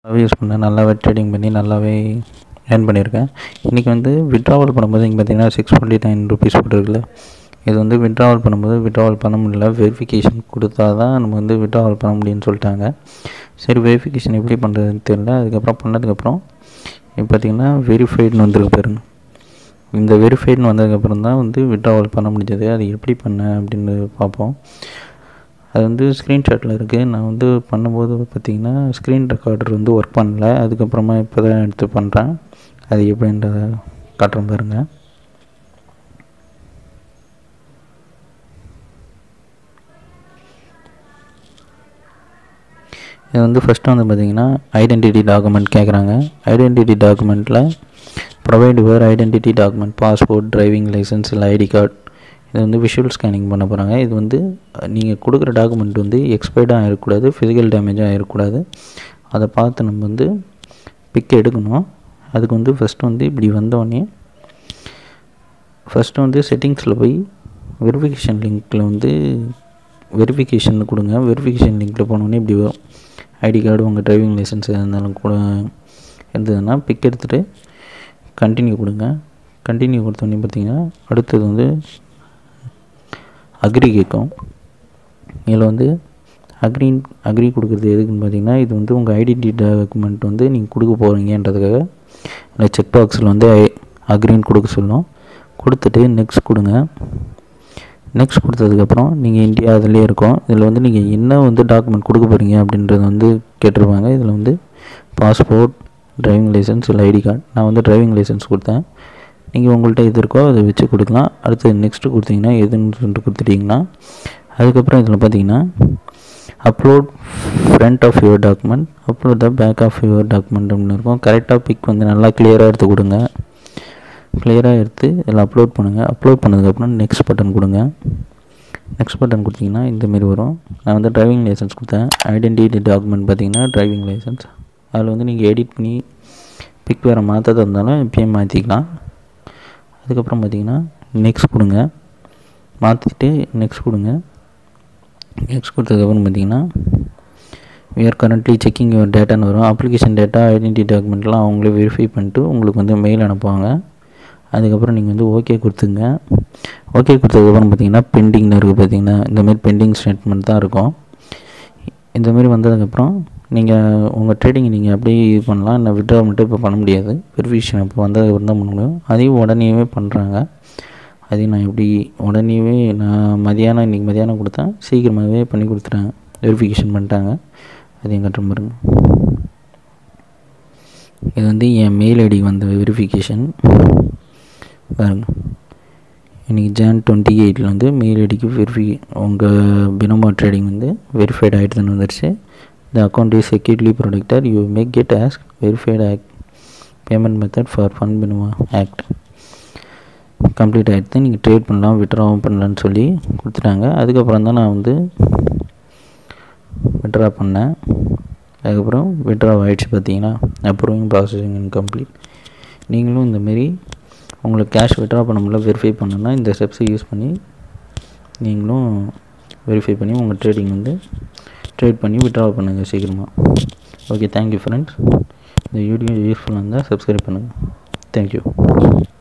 நல்லாவே யூஸ் பண்ணேன் நல்லாவே ட்ரேடிங் பண்ணி நல்லாவே ஏர்ன் பண்ணியிருக்கேன் இன்றைக்கி வந்து விட்ராவல் பண்ணும்போது இங்கே பார்த்தீங்கன்னா சிக்ஸ் டுவெண்ட்டி நைன் ருபீஸ் போட்டுருக்குல்ல இது வந்து விட்ராவல் பண்ணும்போது விட்ராவல் பண்ண முடியல வெரிஃபிகேஷன் கொடுத்தா தான் நம்ம வந்து விட்ராவல் பண்ண முடியும்னு சொல்லிட்டாங்க சரி வெரிஃபிகேஷன் எப்படி பண்ணுறதுன்னு தெரியல அதுக்கப்புறம் பண்ணதுக்கப்புறம் இப்போ பார்த்தீங்கன்னா வெரிஃபைடுன்னு வந்திருக்கு பாருங்க இந்த வெரிஃபைடுன்னு வந்ததுக்கப்புறம் தான் வந்து விட்ராவல் பண்ண முடிஞ்சது அது எப்படி பண்ணேன் அப்படின்னு பார்ப்போம் அது வந்து ஸ்க்ரீன்ஷாட்டில் இருக்குது நான் வந்து பண்ணும்போது பார்த்தீங்கன்னா ஸ்க்ரீன் ரெக்கார்டர் வந்து ஒர்க் பண்ணல அதுக்கப்புறமா இப்போ தான் எடுத்து பண்ணுறேன் அது எப்படின்றத காட்டுறேன் பாருங்கள் இது வந்து ஃபஸ்ட்டு வந்து பார்த்தீங்கன்னா ஐடென்டிட்டி டாக்குமெண்ட் கேட்குறாங்க ஐடென்டிட்டி டாக்குமெண்ட்டில் provide your identity document passport driving licence இல்லை ஐடி கார்டு இது வந்து விஷுவல் ஸ்கேனிங் பண்ண போகிறாங்க இது வந்து நீங்கள் கொடுக்குற டாக்குமெண்ட் வந்து எக்ஸ்பைர்டாக ஆகிடக்கூடாது ஃபிசிக்கல் டேமேஜாக ஆகிடக்கூடாது அதை பார்த்து நம்ம வந்து பிக் எடுக்கணும் அதுக்கு வந்து ஃபஸ்ட்டு வந்து இப்படி வந்தோடனே ஃபஸ்ட்டு வந்து செட்டிங்ஸில் போய் வெரிஃபிகேஷன் லிங்க்கில் வந்து வெரிஃபிகேஷன் கொடுங்க வெரிஃபிகேஷன் லிங்க்கில் போனோடனே இப்படி வரும் ஐடி கார்டு உங்கள் டிரைவிங் லைசன்ஸ் இருந்தாலும் கூட இருந்ததுன்னா பிக் எடுத்துகிட்டு கண்டினியூ கொடுங்க கண்டினியூ கொடுத்தோடனே பார்த்தீங்கன்னா அடுத்தது வந்து அக்ரி கேட்கும் இதில் வந்து அக்ரி அக்ரி கொடுக்குறது எதுக்குன்னு பார்த்தீங்கன்னா இது வந்து உங்கள் ஐடென்டி டாக்குமெண்ட் வந்து நீங்கள் கொடுக்க போகிறீங்கன்றதுக்காக இல்லை செக் பாக்ஸில் வந்து அக்ரின்னு கொடுக்க சொல்லும் கொடுத்துட்டு நெக்ஸ்ட் கொடுங்க நெக்ஸ்ட் கொடுத்ததுக்கப்புறம் நீங்கள் இந்தியா அதிலே இருக்கும் இதில் வந்து நீங்கள் என்ன வந்து டாக்குமெண்ட் கொடுக்க போகிறீங்க அப்படின்றத வந்து கேட்டிருப்பாங்க இதில் வந்து பாஸ்போர்ட் டிரைவிங் லைசன்ஸ் இல்லை ஐடி கார்டு நான் வந்து டிரைவிங் லைசன்ஸ் கொடுத்தேன் நீங்கள் உங்கள்கிட்ட எது இருக்கோ அதை வச்சு கொடுக்கலாம் அடுத்து நெக்ஸ்ட்டு கொடுத்தீங்கன்னா எதுன்னு சொல்லிட்டு கொடுத்துட்டிங்கன்னா அதுக்கப்புறம் இதில் பார்த்தீங்கன்னா upload front of your document upload the back of your document அப்படின்னு இருக்கும் கரெக்டாக பிக் வந்து நல்லா கிளியராக எடுத்து கொடுங்க கிளியராக எடுத்து இதில் அப்லோட் பண்ணுங்கள் அப்லோட் பண்ணதுக்கப்புறம் நெக்ஸ்ட் பட்டன் கொடுங்க நெக்ஸ்ட் பட்டன் கொடுத்தீங்கன்னா இந்தமாரி வரும் நான் வந்து டிரைவிங் லைசன்ஸ் கொடுத்தேன் ஐடென்டிட்டி டாக்குமெண்ட் பார்த்தீங்கன்னா டிரைவிங் லைசன்ஸ் அதில் வந்து நீங்கள் எடிட் பண்ணி பிக் வேறு மாற்றதாக இருந்தாலும் இப்பயே மாற்றிக்கலாம் அதுக்கப்புறம் பார்த்தீங்கன்னா நெக்ஸ்ட் கொடுங்க மாற்றிட்டு நெக்ஸ்ட் கொடுங்க நெக்ஸ்ட் கொடுத்ததுக்கப்புறம் பார்த்தீங்கன்னா we are currently checking your டேட்டான்னு வரும் அப்ளிகேஷன் டேட்டா ஐடென்டி டாக்குமெண்ட்லாம் அவங்களே வெரிஃபை பண்ணிட்டு உங்களுக்கு வந்து மெயில் அனுப்புவாங்க அதுக்கப்புறம் நீங்கள் வந்து ஓகே கொடுத்துங்க ஓகே கொடுத்ததுக்கப்புறம் பார்த்தீங்கன்னா பெண்டிங்னு இருக்குது பார்த்தீங்கன்னா இந்தமாரி பெண்டிங் ஸ்டேட்மெண்ட் தான் இருக்கும் இந்தமாரி வந்ததுக்கப்புறம் நீங்கள் உங்கள் ட்ரேடிங் நீங்கள் அப்படியே இது பண்ணலாம் இல்லை விட்ரா மட்டும் இப்போ பண்ண முடியாது வெரிஃபிகேஷன் இப்போ வந்ததுக்கப்புறம் தான் பண்ண முடியும் அதையும் உடனேவே பண்ணுறாங்க அதையும் நான் எப்படி உடனேவே நான் மதியானம் இன்றைக்கி மதியானம் கொடுத்தேன் சீக்கிரமாகவே பண்ணி கொடுத்துட்டாங்க வெரிஃபிகேஷன் பண்ணிட்டாங்க அதையும் கட்டுற பாருங்க இது வந்து என் மெயில் ஐடி வந்த வெரிஃபிகேஷன் பாருங்க இன்றைக்கி ஜான் டுவெண்ட்டி எயிட்டில் வந்து மெயில் ஐடிக்கு வெரிஃபி உங்கள் பினோமா ட்ரேடிங் வந்து வெரிஃபைடு ஆகிட்டுதுன்னு வந்துருச்சு the account is securely protected you make get ask verified act payment method for fun பினோமா ஆக்ட் கம்ப்ளீட் ஆகிடுது நீங்கள் ட்ரேட் பண்ணலாம் விட்ராவும் பண்ணலான்னு சொல்லி கொடுத்துட்டாங்க அதுக்கப்புறம் தான் நான் வந்து விட்ரா பண்ணேன் அதுக்கப்புறம் விட்ரா ஆகிடுச்சு பார்த்தீங்கன்னா அப்ரூவிங் ப்ராசஸிங் இன்கம்ப்ளீட் நீங்களும் இந்தமாரி உங்களுக்கு கேஷ் விட்ரா பண்ண முடியல வெரிஃபை பண்ணணும்னா இந்த ஸ்டெப்ஸை யூஸ் பண்ணி நீங்களும் வெரிஃபை பண்ணி உங்கள் ட்ரேடிங் வந்து ட்ரேட் பண்ணி விட்ரா பண்ணுங்கள் சீக்கிரமாக ஓகே தேங்க்யூ ஃப்ரெண்ட்ஸ் இந்த வீடியோ யூஸ்ஃபுல்லாக இருந்தால் சப்ஸ்கிரைப் பண்ணுங்கள் தேங்க்யூ